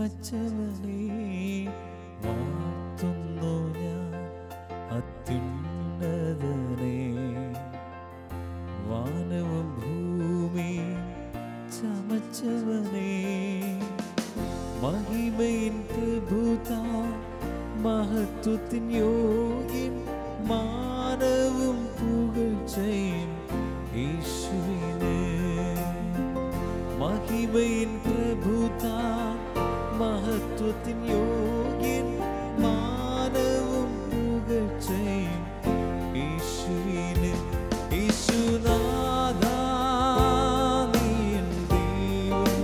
ചമച്ചവനെ വാഴ്ത്തുന്നു ഞാൻ അത്യുന്നതനെ വാനവും ഭൂമിയും ചമച്ചവനെ മഹിമയിൻ പ്രഭുത മഹത്വത്തിൻ യോഗ്യൻ മാനവും പുകഴ്ചയും യേശുവിന് മഹിമയിൻ പ്രഭുത മഹത്വത്തിൻ യോഗ്യൻ മാനവും പുകഴ്ചയും യേശുവിന് യേശുനാഥ നീ എൻ ദൈവം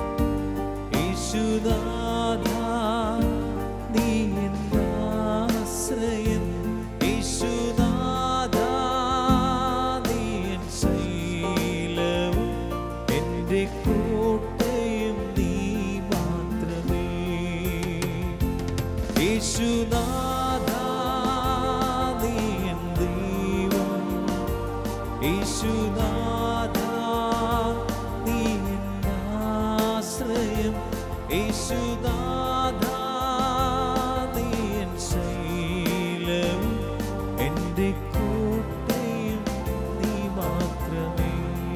യേശുനാഥ നീ എൻ ആശ്രയം യേശുനാഥ നീ എൻ ശൈലവും എൻ്റെ കോട്ടയും നീ മാത്രമേ യേശുനാഥ നീ എൻ ദൈവം യേശുനാഥ നീ എൻ ആശ്രയം യേശുനാഥ നീ എൻ ശൈലവും എൻ്റെ കോട്ടയും നീ മാത്രമേ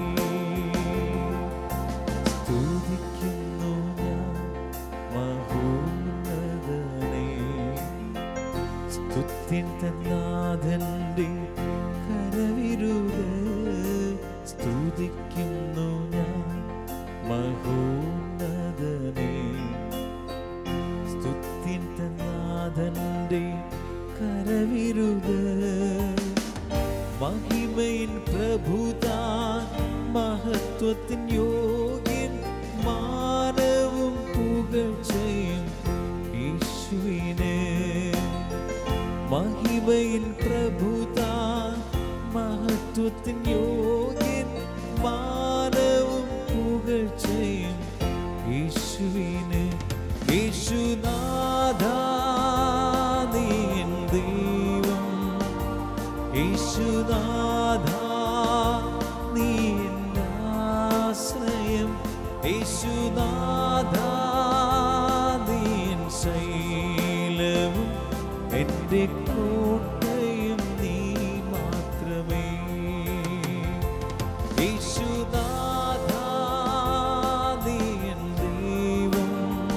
സ്തുതിക്കുന്നു ഞാൻ മഹോന്നതനെ സ്തുത്യൻ തന്നാഥൻ്റെ കരവിരുത് സ്തുതിക്കുന്നു ഞാൻ മഹോന്നതനെ സ്തുത്യൻ തന്നാഥൻ്റെ കരവിരുത് മഹിമയിൻ പ്രഭുതാൻ മഹത്വത്തിൻ യോഗ്യൻ മാനവും പുകഴ്ചയും യേശുവിന് മഹിമയിൻ പ്രഭുതാൻ മഹത്വത്തിൻ യോഗ്യൻ മാനവും പുകഴ്ചയും യേശുവിന് യേശുനാഥ നീ എൻ ദൈവം യേശുനാഥ നീ എൻ ആശ്രയം യേശുനാഥ നീ എൻ ശൈലവും എൻ്റെ കോട്ടയും നീ മാത്രമേ യേശുനാഥ നീ എൻ ദൈവം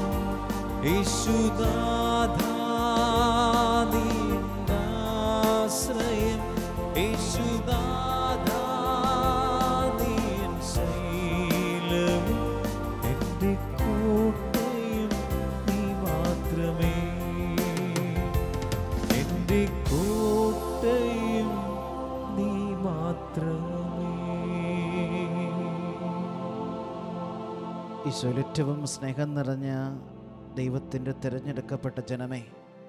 യേശുനാഥ നീ എൻ ആശ്രയം യേശുനാഥ നീ എൻ ശൈലവും എൻ്റെ കോട്ടയും നീ മാത്രമേ എൻ്റെ കോട്ടയും നീ മാത്രമേ ഈശോയിൽ ഏറ്റവും സ്നേഹം നിറഞ്ഞ ദൈവത്തിൻ്റെ തിരഞ്ഞെടുക്കപ്പെട്ട ജനമേ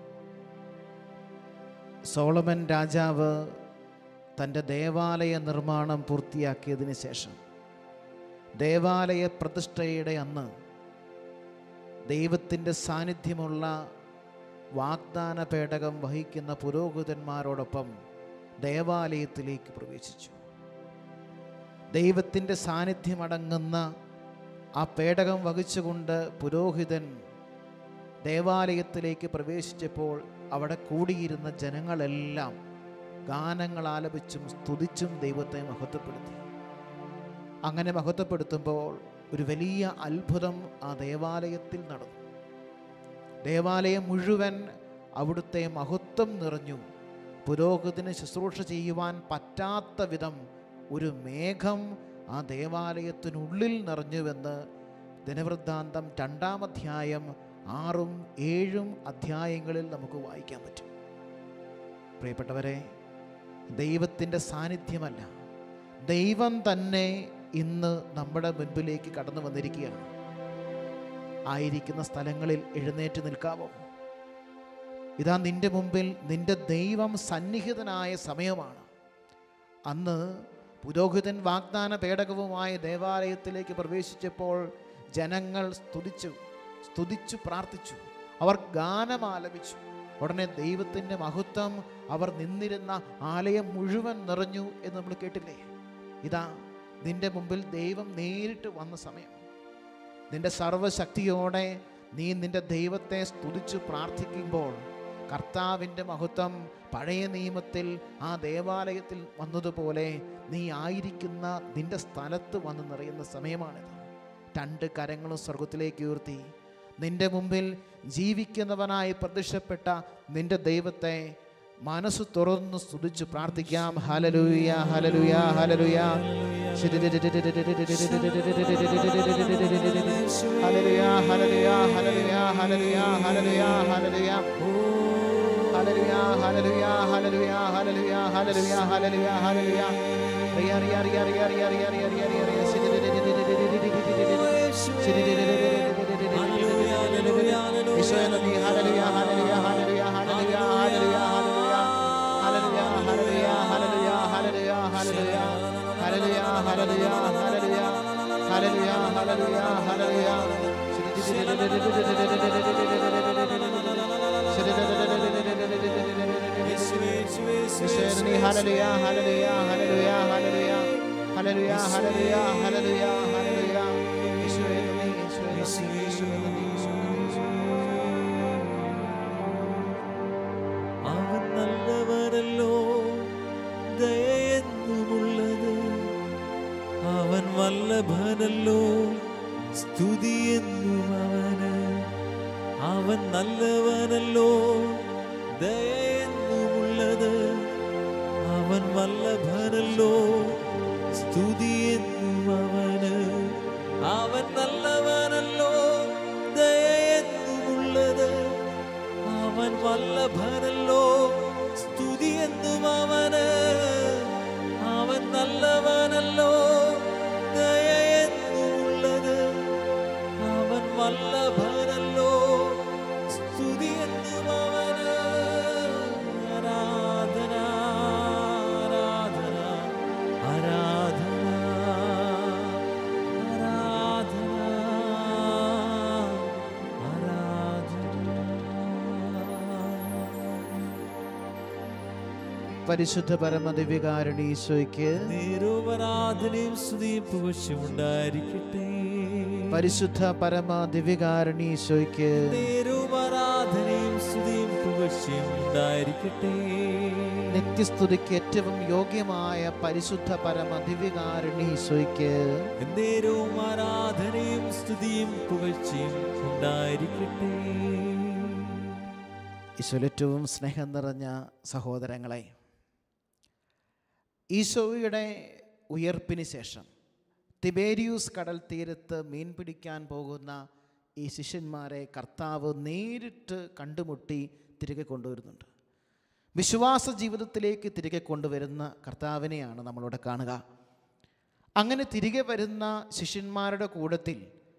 സോളമൻ രാജാവ് തൻ്റെ ദേവാലയ നിർമ്മാണം പൂർത്തിയാക്കിയതിന് ശേഷം ദേവാലയ പ്രതിഷ്ഠയുടെ അന്ന് ദൈവത്തിൻ്റെ സാന്നിധ്യമുള്ള വാഗ്ദാന പേടകം വഹിക്കുന്ന പുരോഹിതന്മാരോടൊപ്പം ദേവാലയത്തിലേക്ക് പ്രവേശിച്ചു ദൈവത്തിൻ്റെ സാന്നിധ്യമടങ്ങുന്ന ആ പേടകം വഹിച്ചുകൊണ്ട് പുരോഹിതൻ ദേവാലയത്തിലേക്ക് പ്രവേശിച്ചപ്പോൾ അവിടെ കൂടിയിരുന്ന ജനങ്ങളെല്ലാം ഗാനങ്ങൾ ആലപിച്ചും സ്തുതിച്ചും ദൈവത്തെ മഹത്വപ്പെടുത്തി അങ്ങനെ മഹത്വപ്പെടുത്തുമ്പോൾ ഒരു വലിയ അത്ഭുതം ആ ദേവാലയത്തിൽ നടന്നു ദേവാലയം മുഴുവൻ അവിടുത്തെ മഹത്വം നിറഞ്ഞു പുരോഹിതന് ശുശ്രൂഷ ചെയ്യുവാൻ പറ്റാത്ത വിധം ഒരു മേഘം ആ ദേവാലയത്തിനുള്ളിൽ നിറഞ്ഞുവെന്ന് ദിനവൃത്താന്തം രണ്ടാം അധ്യായം ആറും ഏഴും അധ്യായങ്ങളിൽ നമുക്ക് വായിക്കാൻ പറ്റും പ്രിയപ്പെട്ടവരെ ദൈവത്തിൻ്റെ സാന്നിധ്യമല്ല ദൈവം തന്നെ ഇന്ന് നമ്മുടെ മുൻപിലേക്ക് കടന്നു വന്നിരിക്കുകയാണ് ആയിരിക്കുന്ന സ്ഥലങ്ങളിൽ എഴുന്നേറ്റ് നിൽക്കാമോ ഇതാ നിന്റെ മുമ്പിൽ നിന്റെ ദൈവം സന്നിഹിതനായ സമയമാണ് അന്ന് പുരോഹിതൻ വാഗ്ദാന പേടകവുമായി ദേവാലയത്തിലേക്ക് പ്രവേശിച്ചപ്പോൾ ജനങ്ങൾ സ്തുതിച്ചു സ്തുതിച്ചു പ്രാർത്ഥിച്ചു അവർ ഗാനം ആലപിച്ചു ഉടനെ ദൈവത്തിൻ്റെ മഹത്വം അവർ നിന്നിരുന്ന ആലയം മുഴുവൻ നിറഞ്ഞു എന്ന് നമ്മൾ കേട്ടില്ലേ ഇതാ നിന്റെ മുമ്പിൽ ദൈവം നേരിട്ട് വന്ന സമയം നിന്റെ സർവശക്തിയോടെ നീ നിന്റെ ദൈവത്തെ സ്തുതിച്ച് പ്രാർത്ഥിക്കുമ്പോൾ കർത്താവിൻ്റെ മഹത്വം പഴയ നിയമത്തിൽ ആ ദേവാലയത്തിൽ വന്നതുപോലെ നീ ആയിരിക്കുന്ന നിന്റെ സ്ഥലത്ത് വന്ന് നിറയുന്ന സമയമാണിത് രണ്ട് കരങ്ങളും സ്വർഗത്തിലേക്ക് ഉയർത്തി നിന്റെ മുമ്പിൽ ജീവിക്കുന്നവനായി പ്രത്യക്ഷപ്പെട്ട നിന്റെ ദൈവത്തെ മനസ്സ് തുറന്ന് സ്തുതിച്ച് പ്രാർത്ഥിക്കാം ഹലലുയ ഹലലുയ ഹലലുയ ഹലലുയ ഹലലുയ ഹലലുയ ഹലലുയ ഹലലുയ ഹലലുയ ഹലലുയ ഹലലുയ ഹലലുയ ഹലലുയ ഹലലുയ ഹലലുയ ഹലലുയ റിയ റിയ റിയ റിയ റിയ റിയ റിയ റിയ റിയ റിയ ഈശോയെ നന്ദി ഹല്ലേലൂയ ഹല്ലേലൂയ ഹല്ലേലൂയ ഹല്ലേലൂയ ഹല്ലേലൂയ ഹല്ലേലൂയ ഹല്ലേലൂയ ഹല്ലേലൂയ ഹല്ലേലൂയ ഹല്ലേലൂയ ഹല്ലേലൂയ ഹല്ലേലൂയ ഹല്ലേലൂയ ഹല്ലേലൂയ ഹല്ലേലൂയ ഹല്ലേലൂയ ഈശോയെ നന്ദി ഹല്ലേലൂയ ഹല്ലേലൂയ ഹല്ലേലൂയ ഹല്ലേലൂയ ഹല്ലേലൂയ ഹല്ലേലൂയ ഹല്ലേലൂയ ഹല്ലേലൂയ ഈശോയെ നന്ദി ഈശോയെ നന്ദി ഈശോയെ നന്ദി ഈശോയെ നന്ദി അവൻ നല്ലവരല്ലോ ദയെന്നുമുള്ളത് അവൻ വല്ലഭനല്ലോ സ്തുതിയെന്നും അവന് അവൻ നല്ലവനല്ലോ ദയെന്നുമുള്ളത് അവൻ വല്ലഭനല്ലോ സ്തുതിയെന്നും അവന് അവൻ നല്ലവനല്ലോ ദയെന്നുമുള്ളത് അവൻ വല്ലഭനല്ലോ സ്തുതി എന്നും അവന് അവൻ നല്ലവനല്ലോ ദയ എന്നുള്ളത് അവൻ വല്ലഭനല്ലോ സ്തുതി എന്നും അവന് ആരാധന ആരാധന ആരാധന ആരാധന പരിശുദ്ധ പരമദിവ്യകാരണി ഈശോയ്ക്ക് നിരൂപരാധനയും സ്തുതിയും പുകഴ്ചയും ഉണ്ടായിരിക്കട്ടെ പരിശുദ്ധ പരമ ദിവ്യകാരണി ഈശോയ്ക്ക് നിരൂപരാധനയും സ്തുതിയും പുകഴ്ചയും ഉണ്ടായിരിക്കട്ടെ നിത്യസ്തുതിക്ക് ഏറ്റവും യോഗ്യമായ പരിശുദ്ധ പരമ ദിവ്യകാരണി ഈശോയ്ക്ക് നേരവും ആരാധനയും സ്തുതിയും പുകഴ്ചയും ഉണ്ടായിരിക്കട്ടെ ഈശോയിൽ ഏറ്റവും സ്നേഹം നിറഞ്ഞ സഹോദരങ്ങളെ ഈശോയുടെ ഉയർപ്പിന് ശേഷം തിബേരിയൂസ് കടൽ തീരത്ത് മീൻ പിടിക്കാൻ പോകുന്ന ഈ ശിഷ്യന്മാരെ കർത്താവ് നേരിട്ട് കണ്ടുമുട്ടി തിരികെ കൊണ്ടുവരുന്നുണ്ട് വിശ്വാസ ജീവിതത്തിലേക്ക് തിരികെ കൊണ്ടുവരുന്ന കർത്താവിനെയാണ് നമ്മളിവിടെ കാണുക അങ്ങനെ തിരികെ വരുന്ന ശിഷ്യന്മാരുടെ കൂട്ടത്തിൽ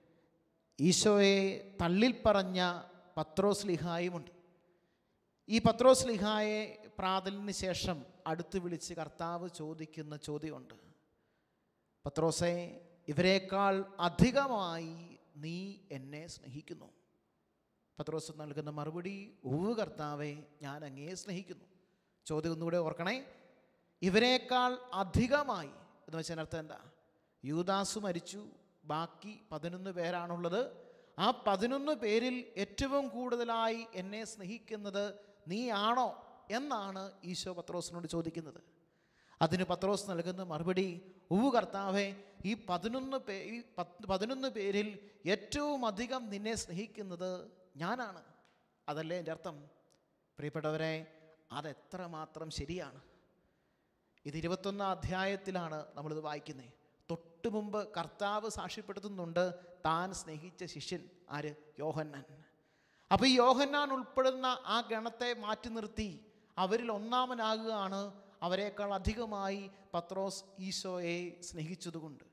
ഈശോയെ തള്ളിൽ പറഞ്ഞ പത്രോസ് ലിഹായുമുണ്ട് ഈ പത്രോസ് ലിഹായെ പ്രാതലിന് ശേഷം അടുത്ത് വിളിച്ച് കർത്താവ് ചോദിക്കുന്ന ചോദ്യമുണ്ട് പത്രോസെ ഇവരെക്കാൾ അധികമായി നീ എന്നെ സ്നേഹിക്കുന്നു പത്രോസ് നൽകുന്ന മറുപടി ഉവ് കർത്താവെ ഞാൻ അങ്ങയെ സ്നേഹിക്കുന്നു ചോദ്യം ഒന്നുകൂടെ ഓർക്കണേ ഇവരെക്കാൾ അധികമായി എന്ന് വെച്ചാൽ അർത്ഥം എന്താ യൂദാസ് മരിച്ചു ബാക്കി പതിനൊന്ന് പേരാണുള്ളത് ആ പതിനൊന്ന് പേരിൽ ഏറ്റവും കൂടുതലായി എന്നെ സ്നേഹിക്കുന്നത് നീ ആണോ എന്നാണ് ഈശോ പത്രോസിനോട് ചോദിക്കുന്നത് അതിന് പത്രോസ് നൽകുന്ന മറുപടി ഉവ്വ് കർത്താവെ ഈ പതിനൊന്ന് പേ ഈ പത്ത് പതിനൊന്ന് പേരിൽ ഏറ്റവും അധികം നിന്നെ സ്നേഹിക്കുന്നത് ഞാനാണ് അതല്ലേ എൻ്റെ അർത്ഥം പ്രിയപ്പെട്ടവരെ അതെത്ര മാത്രം ശരിയാണ് ഇത് ഇരുപത്തൊന്നാം അധ്യായത്തിലാണ് നമ്മളിത് വായിക്കുന്നത് തൊട്ട് മുമ്പ് കർത്താവ് സാക്ഷ്യപ്പെടുത്തുന്നുണ്ട് താൻ സ്നേഹിച്ച ശിഷ്യൻ ആര് യോഹന്നാൻ അപ്പോൾ ഈ യോഹന്നാൻ ഉൾപ്പെടുന്ന ആ ഗണത്തെ മാറ്റി നിർത്തി അവരിൽ ഒന്നാമനാകുകയാണ് അവരെക്കാൾ അധികമായി പത്രോസ് ഈശോയെ സ്നേഹിച്ചതുകൊണ്ട്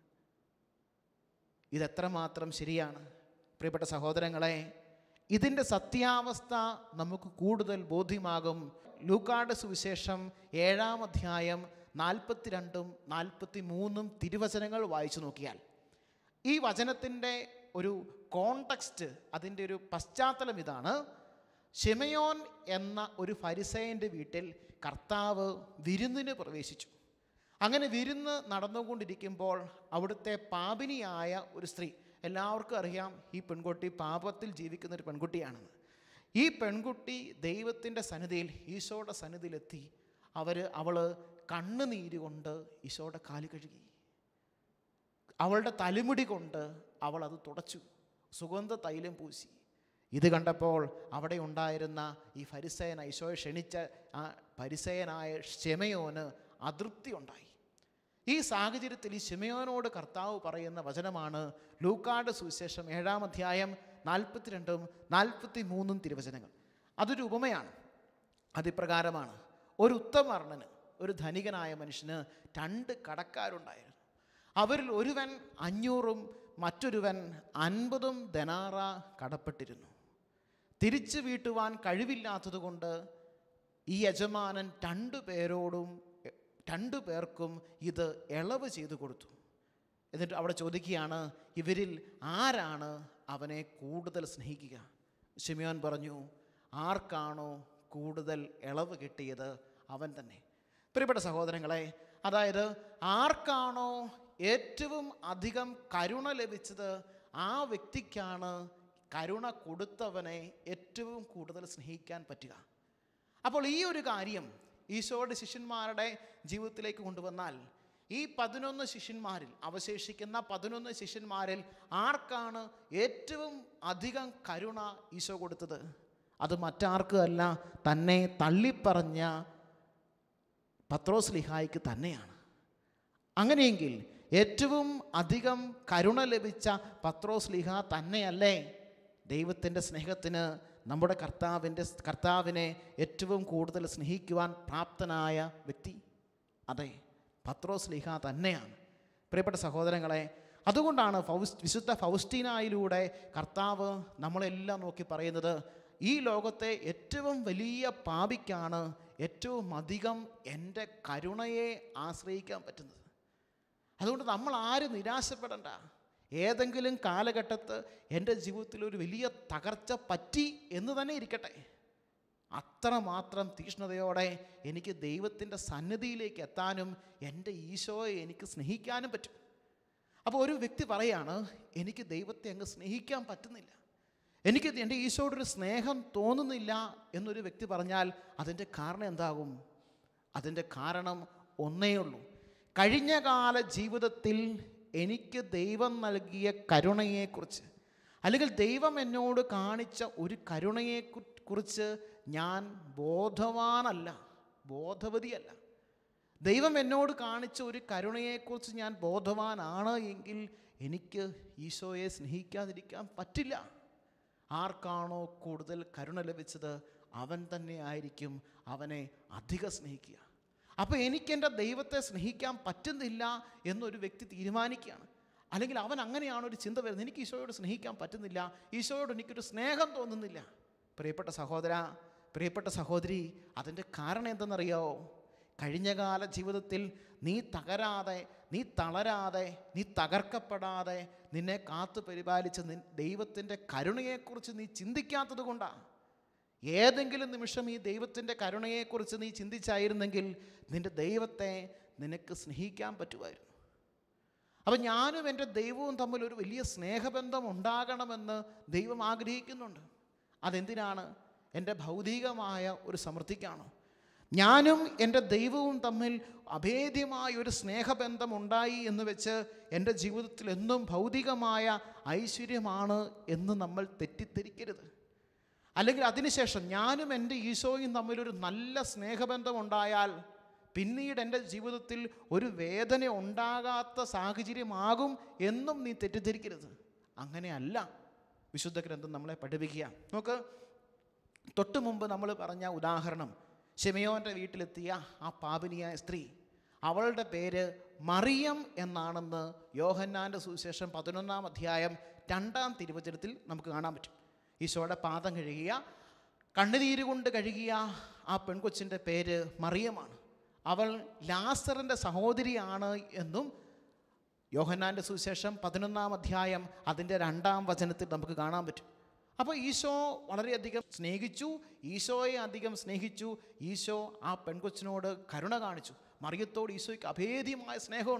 ഇതെത്രമാത്രം ശരിയാണ് പ്രിയപ്പെട്ട സഹോദരങ്ങളെ ഇതിൻ്റെ സത്യാവസ്ഥ നമുക്ക് കൂടുതൽ ബോധ്യമാകും ലൂക്കാട് സുവിശേഷം ഏഴാം അധ്യായം നാൽപ്പത്തിരണ്ടും നാൽപ്പത്തി മൂന്നും തിരുവചനങ്ങൾ വായിച്ചു നോക്കിയാൽ ഈ വചനത്തിൻ്റെ ഒരു കോണ്ടക്സ്റ്റ് അതിൻ്റെ ഒരു പശ്ചാത്തലം ഇതാണ് ഷെമയോൻ എന്ന ഒരു ഫരിസയൻ്റെ വീട്ടിൽ കർത്താവ് വിരുന്നിന് പ്രവേശിച്ചു അങ്ങനെ വിരുന്ന് നടന്നുകൊണ്ടിരിക്കുമ്പോൾ അവിടുത്തെ പാപിനിയായ ഒരു സ്ത്രീ എല്ലാവർക്കും അറിയാം ഈ പെൺകുട്ടി പാപത്തിൽ ജീവിക്കുന്ന ഒരു പെൺകുട്ടിയാണെന്ന് ഈ പെൺകുട്ടി ദൈവത്തിൻ്റെ സന്നിധിയിൽ ഈശോയുടെ സന്നിധിയിലെത്തി അവർ അവൾ കണ്ണുനീര് കൊണ്ട് ഈശോയുടെ കാല് കഴുകി അവളുടെ തലമുടി കൊണ്ട് അവൾ അത് തുടച്ചു സുഗന്ധ തൈലം പൂശി ഇത് കണ്ടപ്പോൾ അവിടെ ഉണ്ടായിരുന്ന ഈ ഫരിസയൻ ഈശോയെ ക്ഷണിച്ച ആ പരിസയനായ ക്ഷമയോന് അതൃപ്തി ഉണ്ടായി ഈ സാഹചര്യത്തിൽ ഈ ശിമയോനോട് കർത്താവ് പറയുന്ന വചനമാണ് ലൂക്കാട് സുവിശേഷം ഏഴാം അധ്യായം നാൽപ്പത്തിരണ്ടും നാൽപ്പത്തി മൂന്നും തിരുവചനങ്ങൾ അതൊരു ഉപമയാണ് അതിപ്രകാരമാണ് ഒരു ഉത്തമർണന് ഒരു ധനികനായ മനുഷ്യന് രണ്ട് കടക്കാരുണ്ടായിരുന്നു അവരിൽ ഒരുവൻ അഞ്ഞൂറും മറ്റൊരുവൻ അൻപതും ധനാറ കടപ്പെട്ടിരുന്നു തിരിച്ചു വീട്ടുവാൻ കഴിവില്ലാത്തതുകൊണ്ട് ഈ യജമാനൻ രണ്ടു പേരോടും രണ്ടു പേർക്കും ഇത് ഇളവ് ചെയ്തു കൊടുത്തു എന്നിട്ട് അവിടെ ചോദിക്കുകയാണ് ഇവരിൽ ആരാണ് അവനെ കൂടുതൽ സ്നേഹിക്കുക ഷിമിയോൻ പറഞ്ഞു ആർക്കാണോ കൂടുതൽ ഇളവ് കിട്ടിയത് അവൻ തന്നെ പ്രിയപ്പെട്ട സഹോദരങ്ങളെ അതായത് ആർക്കാണോ ഏറ്റവും അധികം കരുണ ലഭിച്ചത് ആ വ്യക്തിക്കാണ് കരുണ കൊടുത്തവനെ ഏറ്റവും കൂടുതൽ സ്നേഹിക്കാൻ പറ്റുക അപ്പോൾ ഈ ഒരു കാര്യം ഈശോയുടെ ശിഷ്യന്മാരുടെ ജീവിതത്തിലേക്ക് കൊണ്ടുവന്നാൽ ഈ പതിനൊന്ന് ശിഷ്യന്മാരിൽ അവശേഷിക്കുന്ന പതിനൊന്ന് ശിഷ്യന്മാരിൽ ആർക്കാണ് ഏറ്റവും അധികം കരുണ ഈശോ കൊടുത്തത് അത് മറ്റാർക്കും അല്ല തന്നെ തള്ളിപ്പറഞ്ഞ പത്രോസ് ലിഹായിക്ക് തന്നെയാണ് അങ്ങനെയെങ്കിൽ ഏറ്റവും അധികം കരുണ ലഭിച്ച പത്രോസ് ലിഹ തന്നെയല്ലേ ദൈവത്തിൻ്റെ സ്നേഹത്തിന് നമ്മുടെ കർത്താവിൻ്റെ കർത്താവിനെ ഏറ്റവും കൂടുതൽ സ്നേഹിക്കുവാൻ പ്രാപ്തനായ വ്യക്തി അതെ പത്രോസ് ലിഹ തന്നെയാണ് പ്രിയപ്പെട്ട സഹോദരങ്ങളെ അതുകൊണ്ടാണ് ഫൗസ് വിശുദ്ധ ഫൗസ്റ്റീനായിലൂടെ കർത്താവ് നമ്മളെല്ലാം നോക്കി പറയുന്നത് ഈ ലോകത്തെ ഏറ്റവും വലിയ പാപിക്കാണ് ഏറ്റവും അധികം എൻ്റെ കരുണയെ ആശ്രയിക്കാൻ പറ്റുന്നത് അതുകൊണ്ട് നമ്മൾ ആരും നിരാശപ്പെടണ്ട ഏതെങ്കിലും കാലഘട്ടത്ത് എൻ്റെ ജീവിതത്തിൽ ഒരു വലിയ തകർച്ച പറ്റി എന്ന് തന്നെ ഇരിക്കട്ടെ അത്രമാത്രം തീഷ്ണതയോടെ എനിക്ക് ദൈവത്തിൻ്റെ സന്നിധിയിലേക്ക് എത്താനും എൻ്റെ ഈശോയെ എനിക്ക് സ്നേഹിക്കാനും പറ്റും അപ്പോൾ ഒരു വ്യക്തി പറയാണ് എനിക്ക് ദൈവത്തെ അങ്ങ് സ്നേഹിക്കാൻ പറ്റുന്നില്ല എനിക്ക് എൻ്റെ ഈശോയോടൊരു സ്നേഹം തോന്നുന്നില്ല എന്നൊരു വ്യക്തി പറഞ്ഞാൽ അതിൻ്റെ കാരണം എന്താകും അതിൻ്റെ കാരണം ഒന്നേ ഉള്ളൂ കഴിഞ്ഞ കാല ജീവിതത്തിൽ എനിക്ക് ദൈവം നൽകിയ കരുണയെക്കുറിച്ച് അല്ലെങ്കിൽ ദൈവം എന്നോട് കാണിച്ച ഒരു കരുണയെ കു- കുറിച്ച് ഞാൻ ബോധവാനല്ല ബോധവതിയല്ല ദൈവം എന്നോട് കാണിച്ച ഒരു കരുണയെക്കുറിച്ച് ഞാൻ ബോധവാനാണ് എങ്കിൽ എനിക്ക് ഈശോയെ സ്നേഹിക്കാതിരിക്കാൻ പറ്റില്ല ആർക്കാണോ കൂടുതൽ കരുണ ലഭിച്ചത് അവൻ തന്നെ ആയിരിക്കും അവനെ അധികം സ്നേഹിക്കുക അപ്പോൾ എനിക്കെൻ്റെ ദൈവത്തെ സ്നേഹിക്കാൻ പറ്റുന്നില്ല എന്നൊരു വ്യക്തി തീരുമാനിക്കുകയാണ് അല്ലെങ്കിൽ അവൻ അങ്ങനെയാണ് ഒരു ചിന്ത വരുന്നത് എനിക്ക് ഈശോയോട് സ്നേഹിക്കാൻ പറ്റുന്നില്ല ഈശോയോട് എനിക്കൊരു സ്നേഹം തോന്നുന്നില്ല പ്രിയപ്പെട്ട സഹോദര പ്രിയപ്പെട്ട സഹോദരി അതിൻ്റെ കാരണം എന്തെന്നറിയാവോ കഴിഞ്ഞകാല ജീവിതത്തിൽ നീ തകരാതെ നീ തളരാതെ നീ തകർക്കപ്പെടാതെ നിന്നെ കാത്തു പരിപാലിച്ച നിൻ ദൈവത്തിൻ്റെ കരുണയെക്കുറിച്ച് നീ ചിന്തിക്കാത്തത് കൊണ്ടാണ് ഏതെങ്കിലും നിമിഷം ഈ ദൈവത്തിൻ്റെ കരുണയെക്കുറിച്ച് നീ ചിന്തിച്ചായിരുന്നെങ്കിൽ നിൻ്റെ ദൈവത്തെ നിനക്ക് സ്നേഹിക്കാൻ പറ്റുമായിരുന്നു അപ്പം ഞാനും എൻ്റെ ദൈവവും തമ്മിൽ ഒരു വലിയ സ്നേഹബന്ധം ഉണ്ടാകണമെന്ന് ദൈവം ആഗ്രഹിക്കുന്നുണ്ട് അതെന്തിനാണ് എൻ്റെ ഭൗതികമായ ഒരു സമൃദ്ധിക്കാണോ ഞാനും എൻ്റെ ദൈവവും തമ്മിൽ അഭേദ്യമായ ഒരു സ്നേഹബന്ധം ഉണ്ടായി എന്ന് വെച്ച് എൻ്റെ ജീവിതത്തിൽ എന്നും ഭൗതികമായ ഐശ്വര്യമാണ് എന്ന് നമ്മൾ തെറ്റിദ്ധരിക്കരുത് അല്ലെങ്കിൽ അതിനുശേഷം ഞാനും എൻ്റെ ഈശോയും തമ്മിലൊരു നല്ല സ്നേഹബന്ധം ഉണ്ടായാൽ പിന്നീട് എൻ്റെ ജീവിതത്തിൽ ഒരു വേദന ഉണ്ടാകാത്ത സാഹചര്യമാകും എന്നും നീ തെറ്റിദ്ധരിക്കരുത് അങ്ങനെയല്ല വിശുദ്ധ ഗ്രന്ഥം നമ്മളെ പഠിപ്പിക്കുക നോക്ക് തൊട്ട് മുമ്പ് നമ്മൾ പറഞ്ഞ ഉദാഹരണം ഷെമിയോൻ്റെ വീട്ടിലെത്തിയ ആ പാപിനിയായ സ്ത്രീ അവളുടെ പേര് മറിയം എന്നാണെന്ന് യോഹന്നാൻ്റെ സുവിശേഷം പതിനൊന്നാം അധ്യായം രണ്ടാം തിരുവചനത്തിൽ നമുക്ക് കാണാൻ പറ്റും ഈശോയുടെ പാദം കഴുകിയ കണ്ണുനീര് കൊണ്ട് കഴുകിയ ആ പെൺകൊച്ചിൻ്റെ പേര് മറിയമാണ് അവൾ ലാസറിൻ്റെ സഹോദരിയാണ് എന്നും യോഹന്നാൻ്റെ സുവിശേഷം പതിനൊന്നാം അധ്യായം അതിൻ്റെ രണ്ടാം വചനത്തിൽ നമുക്ക് കാണാൻ പറ്റും അപ്പോൾ ഈശോ വളരെയധികം സ്നേഹിച്ചു ഈശോയെ അധികം സ്നേഹിച്ചു ഈശോ ആ പെൺകൊച്ചിനോട് കരുണ കാണിച്ചു മറിയത്തോട് ഈശോയ്ക്ക് അഭേദ്യമായ സ്നേഹമുണ്ട്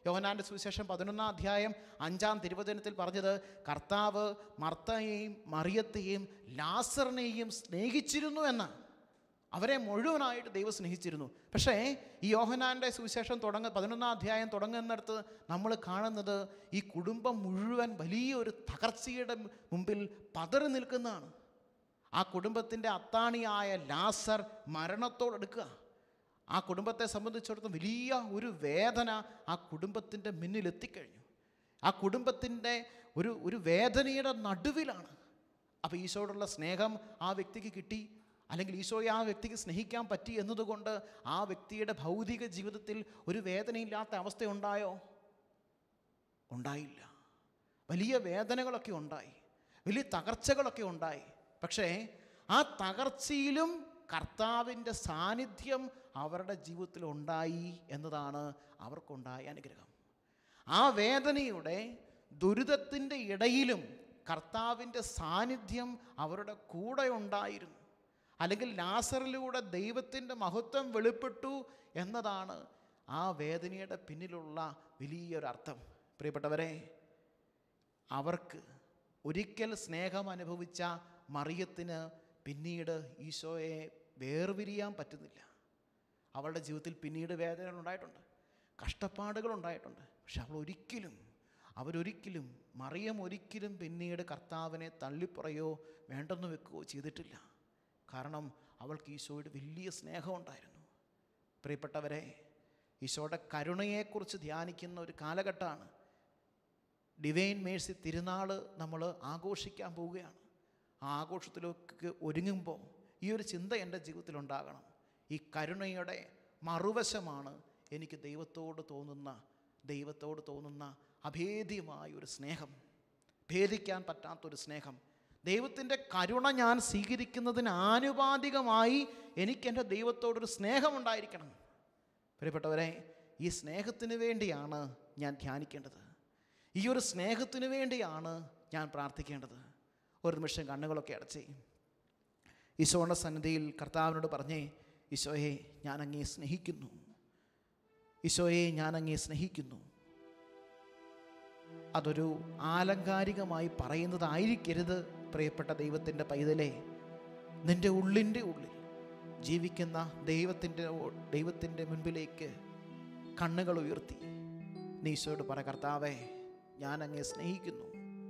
യോഹനാൻ്റെ സുവിശേഷം പതിനൊന്നാം അധ്യായം അഞ്ചാം തിരുവചനത്തിൽ പറഞ്ഞത് കർത്താവ് മർത്തയെയും മറിയത്തെയും ലാസറിനെയും സ്നേഹിച്ചിരുന്നു എന്നാണ് അവരെ മുഴുവനായിട്ട് ദൈവം സ്നേഹിച്ചിരുന്നു പക്ഷേ ഈ യോഹനാൻ്റെ സുവിശേഷം തുടങ്ങ പതിനൊന്നാം അധ്യായം തുടങ്ങുന്നിടത്ത് നമ്മൾ കാണുന്നത് ഈ കുടുംബം മുഴുവൻ വലിയൊരു തകർച്ചയുടെ മുമ്പിൽ പതറി നിൽക്കുന്നതാണ് ആ കുടുംബത്തിൻ്റെ അത്താണിയായ ലാസർ മരണത്തോടെടുക്കുക ആ കുടുംബത്തെ സംബന്ധിച്ചിടത്തോളം വലിയ ഒരു വേദന ആ കുടുംബത്തിൻ്റെ മുന്നിൽ എത്തിക്കഴിഞ്ഞു ആ കുടുംബത്തിൻ്റെ ഒരു ഒരു വേദനയുടെ നടുവിലാണ് അപ്പോൾ ഈശോയോടുള്ള സ്നേഹം ആ വ്യക്തിക്ക് കിട്ടി അല്ലെങ്കിൽ ഈശോയെ ആ വ്യക്തിക്ക് സ്നേഹിക്കാൻ പറ്റി എന്നതുകൊണ്ട് ആ വ്യക്തിയുടെ ഭൗതിക ജീവിതത്തിൽ ഒരു വേദനയില്ലാത്ത അവസ്ഥയുണ്ടായോ ഉണ്ടായില്ല വലിയ വേദനകളൊക്കെ ഉണ്ടായി വലിയ തകർച്ചകളൊക്കെ ഉണ്ടായി പക്ഷേ ആ തകർച്ചയിലും കർത്താവിൻ്റെ സാന്നിധ്യം അവരുടെ ജീവിതത്തിൽ ഉണ്ടായി എന്നതാണ് അവർക്കുണ്ടായ അനുഗ്രഹം ആ വേദനയുടെ ദുരിതത്തിൻ്റെ ഇടയിലും കർത്താവിൻ്റെ സാന്നിധ്യം അവരുടെ കൂടെ ഉണ്ടായിരുന്നു അല്ലെങ്കിൽ ലാസറിലൂടെ ദൈവത്തിൻ്റെ മഹത്വം വെളിപ്പെട്ടു എന്നതാണ് ആ വേദനയുടെ പിന്നിലുള്ള വലിയൊരർത്ഥം പ്രിയപ്പെട്ടവരെ അവർക്ക് ഒരിക്കൽ സ്നേഹം അനുഭവിച്ച മറിയത്തിന് പിന്നീട് ഈശോയെ വേർപിരിയാൻ പറ്റുന്നില്ല അവളുടെ ജീവിതത്തിൽ പിന്നീട് വേദനകൾ ഉണ്ടായിട്ടുണ്ട് കഷ്ടപ്പാടുകൾ ഉണ്ടായിട്ടുണ്ട് പക്ഷെ അവൾ ഒരിക്കലും അവരൊരിക്കലും മറിയം ഒരിക്കലും പിന്നീട് കർത്താവിനെ തള്ളിപ്പറയോ വേണ്ടെന്ന് വെക്കുകയോ ചെയ്തിട്ടില്ല കാരണം അവൾക്ക് ഈശോയുടെ വലിയ സ്നേഹമുണ്ടായിരുന്നു പ്രിയപ്പെട്ടവരെ ഈശോയുടെ കരുണയെക്കുറിച്ച് ധ്യാനിക്കുന്ന ഒരു കാലഘട്ടമാണ് ഡിവൈൻ മേഴ്സി തിരുനാൾ നമ്മൾ ആഘോഷിക്കാൻ പോവുകയാണ് ആ ആഘോഷത്തിലേക്ക് ഒരുങ്ങുമ്പോൾ ഈ ഒരു ചിന്ത എൻ്റെ ജീവിതത്തിൽ ഉണ്ടാകണം ഈ കരുണയുടെ മറുവശമാണ് എനിക്ക് ദൈവത്തോട് തോന്നുന്ന ദൈവത്തോട് തോന്നുന്ന അഭേദ്യമായ ഒരു സ്നേഹം ഭേദിക്കാൻ പറ്റാത്തൊരു സ്നേഹം ദൈവത്തിൻ്റെ കരുണ ഞാൻ സ്വീകരിക്കുന്നതിന് ആനുപാതികമായി എനിക്ക് എൻ്റെ ദൈവത്തോടൊരു സ്നേഹമുണ്ടായിരിക്കണം പ്രിയപ്പെട്ടവരെ ഈ സ്നേഹത്തിന് വേണ്ടിയാണ് ഞാൻ ധ്യാനിക്കേണ്ടത് ഈ ഒരു സ്നേഹത്തിന് വേണ്ടിയാണ് ഞാൻ പ്രാർത്ഥിക്കേണ്ടത് ഒരു നിമിഷം കണ്ണുകളൊക്കെ അടച്ചേ ഈശോയുടെ സന്നിധിയിൽ കർത്താവിനോട് പറഞ്ഞേ ഈശോയെ ഞാൻ അങ്ങേ സ്നേഹിക്കുന്നു ഈശോയെ ഞാൻ അങ്ങേ സ്നേഹിക്കുന്നു അതൊരു ആലങ്കാരികമായി പറയുന്നതായിരിക്കരുത് പ്രിയപ്പെട്ട ദൈവത്തിൻ്റെ പൈതലേ നിൻ്റെ ഉള്ളിൻ്റെ ഉള്ളിൽ ജീവിക്കുന്ന ദൈവത്തിൻ്റെ ദൈവത്തിൻ്റെ മുൻപിലേക്ക് കണ്ണുകൾ ഉയർത്തി നീ ഈശോയോട് പറ കർത്താവേ ഞാൻ അങ്ങേ സ്നേഹിക്കുന്നു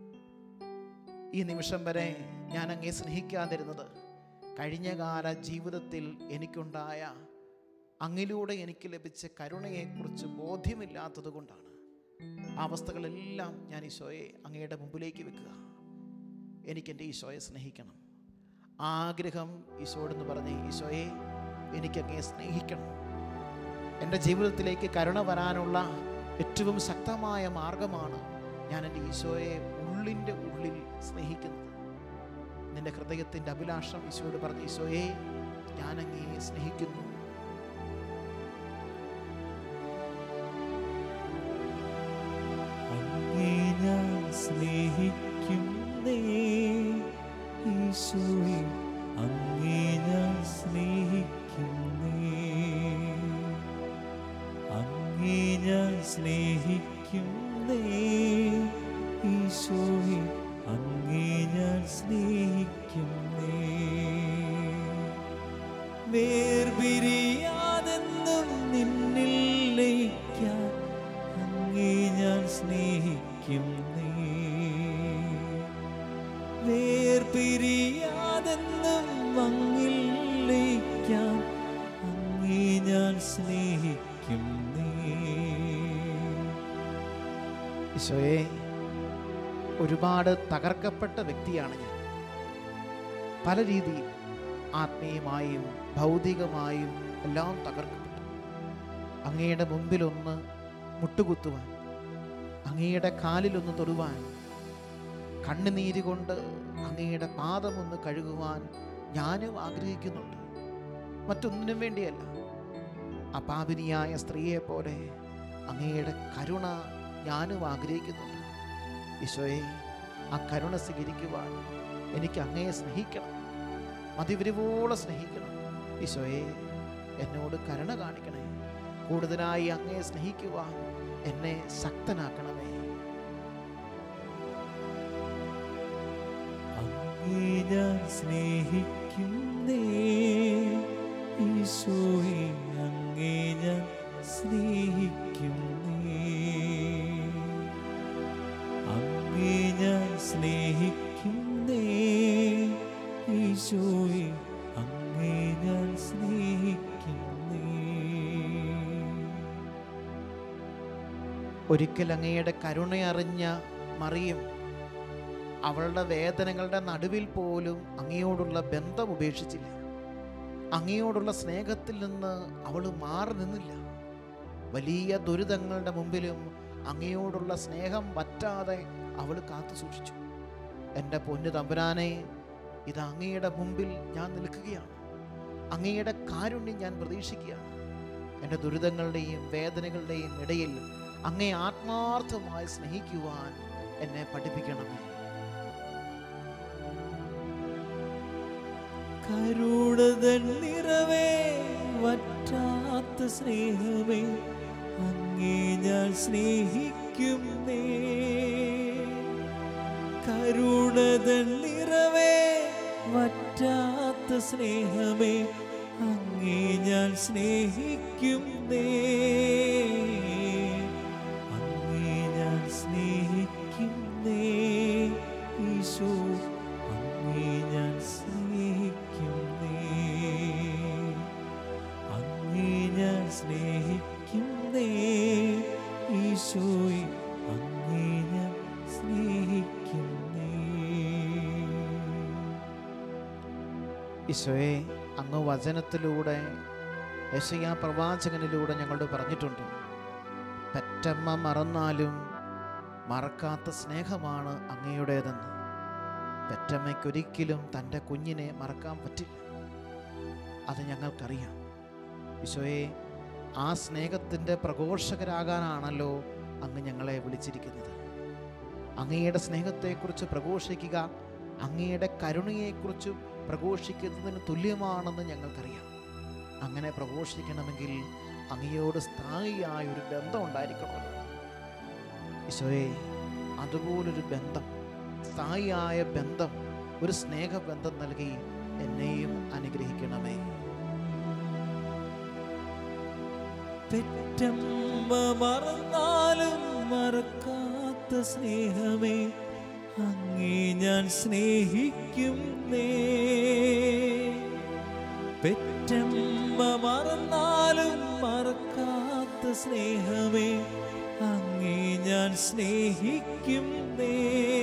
ഈ നിമിഷം വരെ ഞാൻ അങ്ങേ സ്നേഹിക്കാതിരുന്നത് കഴിഞ്ഞകാല ജീവിതത്തിൽ എനിക്കുണ്ടായ അങ്ങിലൂടെ എനിക്ക് ലഭിച്ച കരുണയെക്കുറിച്ച് ബോധ്യമില്ലാത്തത് കൊണ്ടാണ് ആ അവസ്ഥകളെല്ലാം ഞാൻ ഈശോയെ അങ്ങയുടെ മുമ്പിലേക്ക് വെക്കുക എനിക്കെൻ്റെ ഈശോയെ സ്നേഹിക്കണം ആഗ്രഹം ഈശോടെന്ന് പറഞ്ഞ് ഈശോയെ എനിക്കങ്ങേ സ്നേഹിക്കണം എൻ്റെ ജീവിതത്തിലേക്ക് കരുണ വരാനുള്ള ഏറ്റവും ശക്തമായ മാർഗമാണ് ഞാൻ എൻ്റെ ഈശോയെ ഉള്ളിൻ്റെ ഉള്ളിൽ സ്നേഹിക്കുന്നത് നിന്റെ ഹൃദയത്തിൻ്റെ അഭിലാഷം ഈശോയോട് പറഞ്ഞ് ഈശോയെ ഞാനങ്ങേ സ്നേഹിക്കുന്നു അങ്ങേ ഞാൻ സ്നേഹിക്കുന്നേ ഈശോയെ അങ്ങേ ഞാൻ സ്നേഹിക്കുന്നേ അങ്ങേ ഞാൻ സ്നേഹിക്കുന്നേ ഈശോയെ അങ്ങേ ഞാൻ സ്നേഹിക്കുന്നേ വേർപിരിയാതെന്നും നിന്നിൽ ലയിക്കാൻ അങ്ങേ ഞാൻ സ്നേഹിക്കുന്നേ വേർപിരിയാതെന്നും അങ്ങിൽ ലയിക്കാൻ അങ്ങേ ഞാൻ സ്നേഹിക്കുന്നേ ഈശോയെ ഒരുപാട് തകർക്കപ്പെട്ട വ്യക്തിയാണ് ഞാൻ പല രീതിയിൽ ആത്മീയമായും ഭൗതികമായും എല്ലാം തകർക്കപ്പെട്ടു അങ്ങയുടെ മുമ്പിലൊന്ന് മുട്ടുകുത്തുവാൻ അങ്ങയുടെ കാലിലൊന്ന് തൊടുവാൻ കണ്ണുനീര് കൊണ്ട് അങ്ങയുടെ പാദമൊന്ന് കഴുകുവാൻ ഞാനും ആഗ്രഹിക്കുന്നുണ്ട് മറ്റൊന്നിനും വേണ്ടിയല്ല അപാപിനിയായ സ്ത്രീയെ പോലെ അങ്ങയുടെ കരുണ ഞാനും ആഗ്രഹിക്കുന്നുണ്ട് ഈശോയെ ആ കരുണ സ്വീകരിക്കുവാൻ എനിക്ക് അങ്ങയെ സ്നേഹിക്കണം മതിവിരിവോളം സ്നേഹിക്കണം ഈശോയെ എന്നോട് കരുണ കാണിക്കണേ കൂടുതലായി അങ്ങയെ സ്നേഹിക്കുവാൻ എന്നെ ശക്തനാക്കണമേ അങ്ങേ ഞാൻ സ്നേഹിക്കുന്നേ ഈശോയെ അങ്ങേ ഞാൻ സ്നേഹിക്കുന്നേ അങ്ങേ ഞാൻ സ്നേഹിക്കുന്നേ ഈശോയെ അങ്ങേ ഞാൻ സ്നേഹിക്കുന്നേ ഒരിക്കൽ അങ്ങയുടെ കരുണയറിഞ്ഞ മറിയും അവളുടെ വേദനകളുടെ നടുവിൽ പോലും അങ്ങയോടുള്ള ബന്ധം ഉപേക്ഷിച്ചില്ല അങ്ങയോടുള്ള സ്നേഹത്തിൽ നിന്ന് അവൾ മാറി നിന്നില്ല വലിയ ദുരിതങ്ങളുടെ മുമ്പിലും അങ്ങയോടുള്ള സ്നേഹം വറ്റാതെ അവൾ കാത്തു സൂക്ഷിച്ചു എൻ്റെ പൊന്നു തമ്പുരാനെ ഇത് അങ്ങയുടെ മുമ്പിൽ ഞാൻ നിൽക്കുകയാണ് അങ്ങയുടെ കാരുണ്യം ഞാൻ പ്രതീക്ഷിക്കുകയാണ് എൻ്റെ ദുരിതങ്ങളുടെയും വേദനകളുടെയും ഇടയിൽ അങ്ങേ ആത്മാർത്ഥമായി സ്നേഹിക്കുവാൻ എന്നെ പഠിപ്പിക്കണമേ കരുണതൻ നിറവേ വറ്റാത്ത സ്നേഹമേ അങ്ങേ ഞാൻ സ്നേഹിക്കുന്നേ കരുണതൻ നിറവേ വറ്റാത്ത സ്നേഹമേ അങ്ങേ ഞാൻ സ്നേഹിക്കുന്നേ അങ്ങേ ഞാൻ സ്നേഹിക്കുന്നേ ഈശോ അങ്ങേ ഞാൻ സ്നേഹിക്കുന്നേ അങ്ങേ ഞാൻ സ്നേഹിക്കുന്നേ ഈശോയെ അങ്ങേ ഞാൻ സ്നേഹിക്കുന്നേ ഈശോയെ അങ്ങ് വചനത്തിലൂടെ യശയാ പ്രവാചകനിലൂടെ ഞങ്ങളോട് പറഞ്ഞിട്ടുണ്ട് പെറ്റമ്മ മറന്നാലും മറക്കാത്ത സ്നേഹമാണ് അങ്ങയുടേതെന്ന് പെറ്റമ്മയ്ക്കൊരിക്കലും തൻ്റെ കുഞ്ഞിനെ മറക്കാൻ പറ്റില്ല അത് ഞങ്ങൾക്കറിയാം ഈശോയെ ആ സ്നേഹത്തിൻ്റെ പ്രഘോഷകരാകാനാണല്ലോ അങ്ങ് ഞങ്ങളെ വിളിച്ചിരിക്കുന്നത് അങ്ങയുടെ സ്നേഹത്തെക്കുറിച്ച് പ്രഘോഷിക്കുക അങ്ങയുടെ കരുണയെക്കുറിച്ച് പ്രഘോഷിക്കുന്നതിന് തുല്യമാണെന്ന് ഞങ്ങൾക്കറിയാം അങ്ങനെ പ്രഘോഷിക്കണമെങ്കിൽ അങ്ങയോട് സ്ഥായിയായ ഒരു ബന്ധം ഉണ്ടായിരിക്കണമല്ലോ ഈശോയെ അതുപോലൊരു ബന്ധം സ്ഥായിയായ ബന്ധം ഒരു സ്നേഹബന്ധം നൽകി എന്നെയും അനുഗ്രഹിക്കണമേ പെറ്റമ്മ മറന്നാലും മറക്കാത്ത സ്നേഹമേ അങ്ങേ ഞാൻ സ്നേഹിക്കുന്നേ പെറ്റമ്മ മറന്നാലും മറക്കാത്ത സ്നേഹമേ അങ്ങേ ഞാൻ സ്നേഹിക്കുന്നേ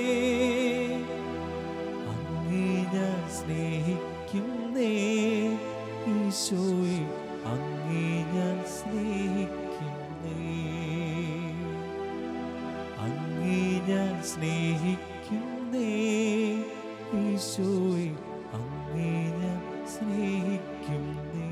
അങ്ങേ ഞാൻ സ്നേഹിക്കുന്നേ ഈശോയെ അങ്ങേ ഞാൻ സ്നേഹിക്കുന്നേ അങ്ങേ ഞാൻ സ്നേഹിക്കുന്നേ ഈശോയെ അങ്ങേ ഞാൻ സ്നേഹിക്കുന്നേ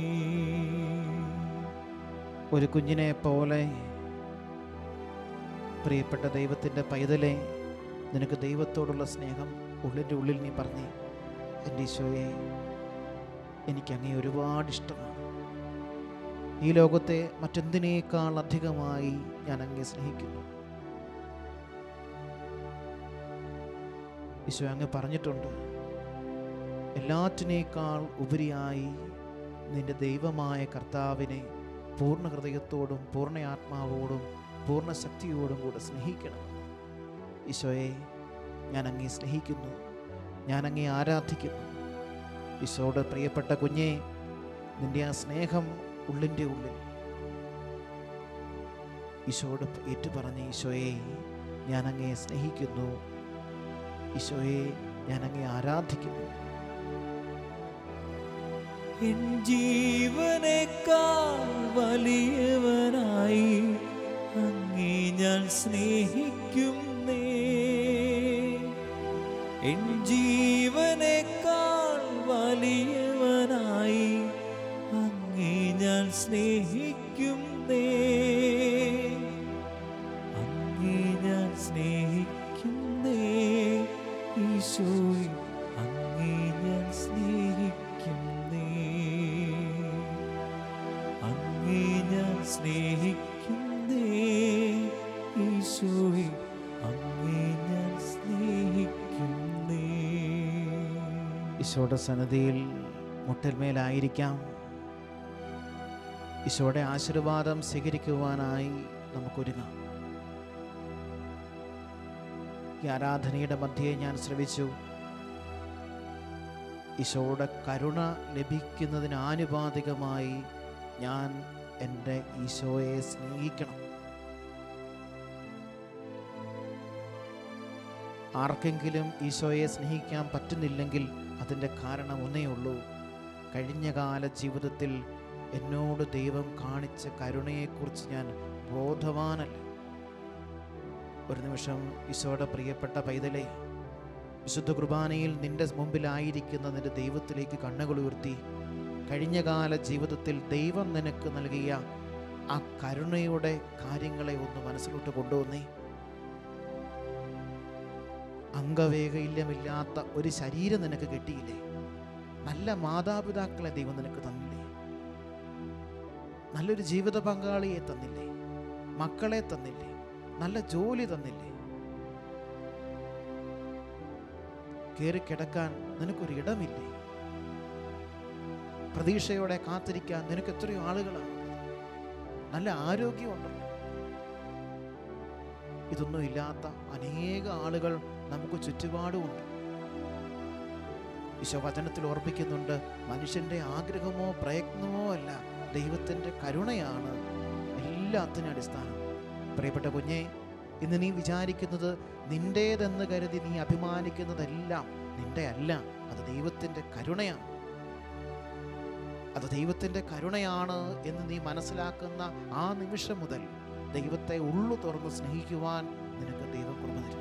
ഒരു കുഞ്ഞിനെ പോലെ പ്രിയപ്പെട്ട ദൈവത്തിൻ്റെ പൈതലെ നിനക്ക് ദൈവത്തോടുള്ള സ്നേഹം ഉള്ളിൻ്റെ ഉള്ളിൽ നീ പറഞ്ഞേ എൻ്റെ ഈശോയെ എനിക്ക് അങ്ങേ ഒരുപാട് ഇഷ്ടമാണ് ഈ ലോകത്തെ മറ്റെന്തിനേക്കാൾ അധികമായി ഞാൻ അങ്ങേ സ്നേഹിക്കുന്നു ഈശോ അങ്ങ് പറഞ്ഞിട്ടുണ്ട് എല്ലാറ്റിനേക്കാൾ ഉപരിയായി നിന്റെ ദൈവമായ കർത്താവിനെ പൂർണ്ണ ഹൃദയത്തോടും പൂർണ്ണ ആത്മാവോടും പൂർണ്ണ ശക്തിയോടും കൂടെ സ്നേഹിക്കണമെന്ന് ഈശോയെ ഞാൻ അങ്ങേ സ്നേഹിക്കുന്നു ഞാൻ അങ്ങേ ആരാധിക്കുന്നു ഈശോയുടെ പ്രിയപ്പെട്ട കുഞ്ഞെ നിന്റെ ആ സ്നേഹം ഉള്ളിൻ്റെ ഉള്ളിൽ ഈശോയോട് ഏറ്റുപറഞ്ഞ ഈശോയെ ഞാൻ അങ്ങേ സ്നേഹിക്കുന്നു ഈശോയെ ഞാൻ അങ്ങേ ആരാധിക്കുന്നു എൻ ജീവനേക്കാൾ വലിയവനായി അങ്ങേ ഞാൻ സ്നേഹിക്കുന്നേ എൻ ജീവനേക്കാൾ വലിയവനായി അങ്ങേ ഞാൻ സ്നേഹിക്കുന്നേ അങ്ങേ ഞാൻ സ്നേഹിക്കുന്നേ ഈശോയെ അങ്ങേ ഞാൻ സ്നേഹിക്കുന്നേ അങ്ങേ ഞാൻ സ്നേഹിക്കുന്നേ ഈശോയെ അങ്ങേ ഞാൻ സ്നേഹിക്കുന്നേ ഈശോയുടെ സന്നദ്ധിയിൽ മുട്ടൽമേലായിരിക്കാം ഈശോയുടെ ആശീർവാദം സ്വീകരിക്കുവാനായി നമുക്കൊരുങ്ങാം ഈ ആരാധനയുടെ മധ്യേ ഞാൻ ശ്രവിച്ചു ഈശോയുടെ കരുണ ലഭിക്കുന്നതിന് ആനുപാതികമായി ഞാൻ എൻ്റെ ഈശോയെ സ്നേഹിക്കണം ആർക്കെങ്കിലും ഈശോയെ സ്നേഹിക്കാൻ പറ്റുന്നില്ലെങ്കിൽ അതിൻ്റെ കാരണം ഒന്നേ ഉള്ളൂ കഴിഞ്ഞകാല ജീവിതത്തിൽ എന്നോട് ദൈവം കാണിച്ച കരുണയെക്കുറിച്ച് ഞാൻ ബോധവാനല്ല ഒരു നിമിഷം ഈശോയുടെ പ്രിയപ്പെട്ട പൈതലെ വിശുദ്ധ കുർബാനയിൽ നിന്റെ മുമ്പിലായിരിക്കുന്ന നിന്റെ ദൈവത്തിലേക്ക് കണ്ണുകൾ ഉയർത്തി കഴിഞ്ഞകാല ജീവിതത്തിൽ ദൈവം നിനക്ക് നൽകിയ ആ കരുണയുടെ കാര്യങ്ങളെ ഒന്ന് മനസ്സിലോട്ട് കൊണ്ടുവന്നേ അംഗവേഗയില്യമില്ലാത്ത ഒരു ശരീരം നിനക്ക് കിട്ടിയില്ലേ നല്ല മാതാപിതാക്കളെ ദൈവം നിനക്ക് തന്നില്ലേ നല്ലൊരു ജീവിത പങ്കാളിയെ തന്നില്ലേ മക്കളെ തന്നില്ലേ നല്ല ജോലി തന്നില്ലേ കയറി കിടക്കാൻ നിനക്കൊരു ഇടമില്ലേ പ്രതീക്ഷയോടെ കാത്തിരിക്കാൻ നിനക്ക് എത്രയോ ആളുകളാണ് നല്ല ആരോഗ്യമുണ്ടല്ലോ ഇതൊന്നും ഇല്ലാത്ത അനേക ആളുകൾ നമുക്ക് ചുറ്റുപാടുമുണ്ട് ഈശോ വചനത്തിൽ ഓർപ്പിക്കുന്നുണ്ട് മനുഷ്യന്റെ ആഗ്രഹമോ പ്രയത്നമോ അല്ല ദൈവത്തിൻ്റെ കരുണയാണ് എല്ലാത്തിനും അടിസ്ഥാനം പ്രിയപ്പെട്ട കുഞ്ഞെ ഇന്ന് നീ വിചാരിക്കുന്നത് നിന്റേതെന്ന് കരുതി നീ അഭിമാനിക്കുന്നതെല്ലാം നിന്റെ അല്ല അത് ദൈവത്തിൻ്റെ കരുണയാണ് അത് ദൈവത്തിൻ്റെ കരുണയാണ് എന്ന് നീ മനസ്സിലാക്കുന്ന ആ നിമിഷം മുതൽ ദൈവത്തെ ഉള്ളു തുറന്ന് സ്നേഹിക്കുവാൻ നിനക്ക് ദൈവം കൃപ തരും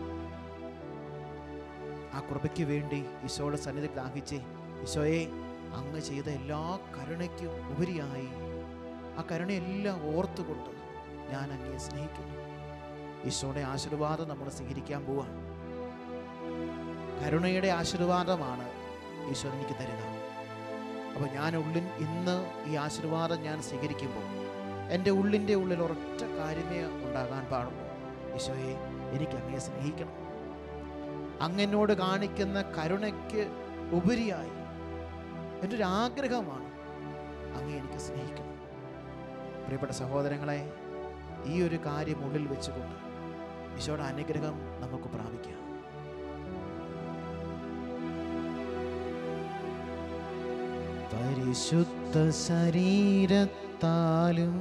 ആ കൃപയ്ക്ക് വേണ്ടി ഈശോയുടെ സന്നിധി ദാഹിച്ചേ ഈശോയെ അങ്ങ് ചെയ്ത എല്ലാ കരുണയ്ക്കും ഉപരിയായി ആ കരുണയെല്ലാം ഓർത്തുകൊണ്ട് ഞാൻ അങ്ങയെ സ്നേഹിക്കുന്നു ഈശോയുടെ ആശീർവാദം നമ്മൾ സ്വീകരിക്കാൻ പോവാണ് കരുണയുടെ ആശീർവാദമാണ് ഈശോ എനിക്ക് തരിക അപ്പോൾ ഞാൻ ഉള്ളിൽ ഇന്ന് ഈ ആശീർവാദം ഞാൻ സ്വീകരിക്കുമ്പോൾ എൻ്റെ ഉള്ളിൻ്റെ ഉള്ളിൽ ഒരൊറ്റ കാര്യമേ ഉണ്ടാകാൻ പാടുള്ളൂ ഈശോയെ എനിക്ക് അങ്ങയെ സ്നേഹിക്കണം അങ്ങനോട് കാണിക്കുന്ന കരുണയ്ക്ക് ഉപരിയായി എൻ്റെ ഒരു ആഗ്രഹമാണ് അങ്ങേ എനിക്ക് സ്നേഹിക്കണം പ്രിയപ്പെട്ട സഹോദരങ്ങളെ ഈ ഒരു കാര്യം ഉള്ളിൽ വെച്ചുകൊണ്ട് ഈശോയുടെ അനുഗ്രഹം നമുക്ക് പ്രാപിക്കാം പരിശുദ്ധ ശരീരത്താലും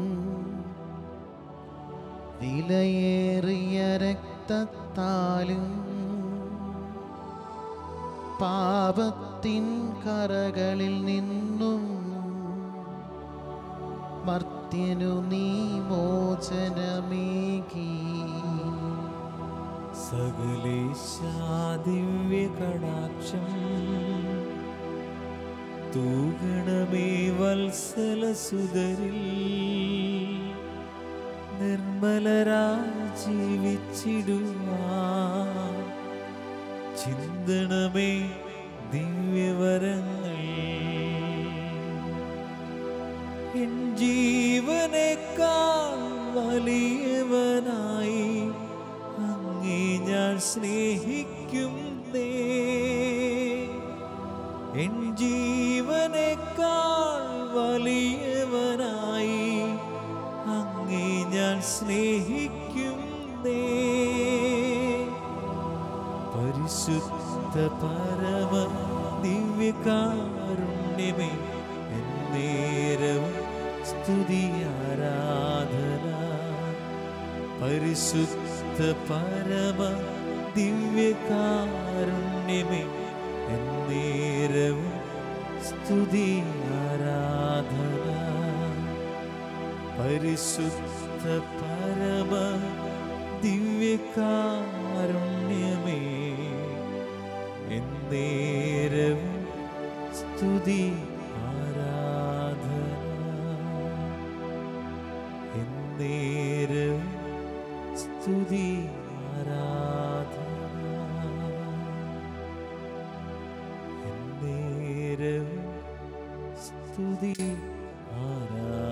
വിലയേറിയ രക്തത്താലും പാപത്തിൻ കറകളിൽ നിന്നും മർത്യനു നീ മോചനമേകി സകലേശാദിവ്യ കടാക്ഷം തൂകണമേ വത്സല സുതരിൽ നിർമ്മലരായി ജീവിച്ചിടുവാ ചിന്തണമേ ദിവ്യവരങ്ങൾ എൻ ജീവനേക്കാൾ വലിയവനായി അങ്ങേ ഞാൻ സ്നേഹിക്കുന്നേ എൻ ജീവനേക്കാൾ വലിയവനായി അങ്ങേ ഞാൻ സ്നേഹിക്കുന്നേ പരിശുദ്ധ പരമ ദിവ്യകാരുണ്യമേ എന്നേരവും സ്തുതി ആരാധന പരിശുദ്ധ പരമ ദിവ്യകാരുണ്യമേ എന്നേരവും സ്തുതി ആരാധന പരിശുദ്ധ പരമ ദിവ്യകാരുണ്യമേ എന്നേരവും സ്തുതി ആരാധന എന്നേരവും സ്തുതി ആരാധന എന്നേരവും സ്തുതി ആരാധന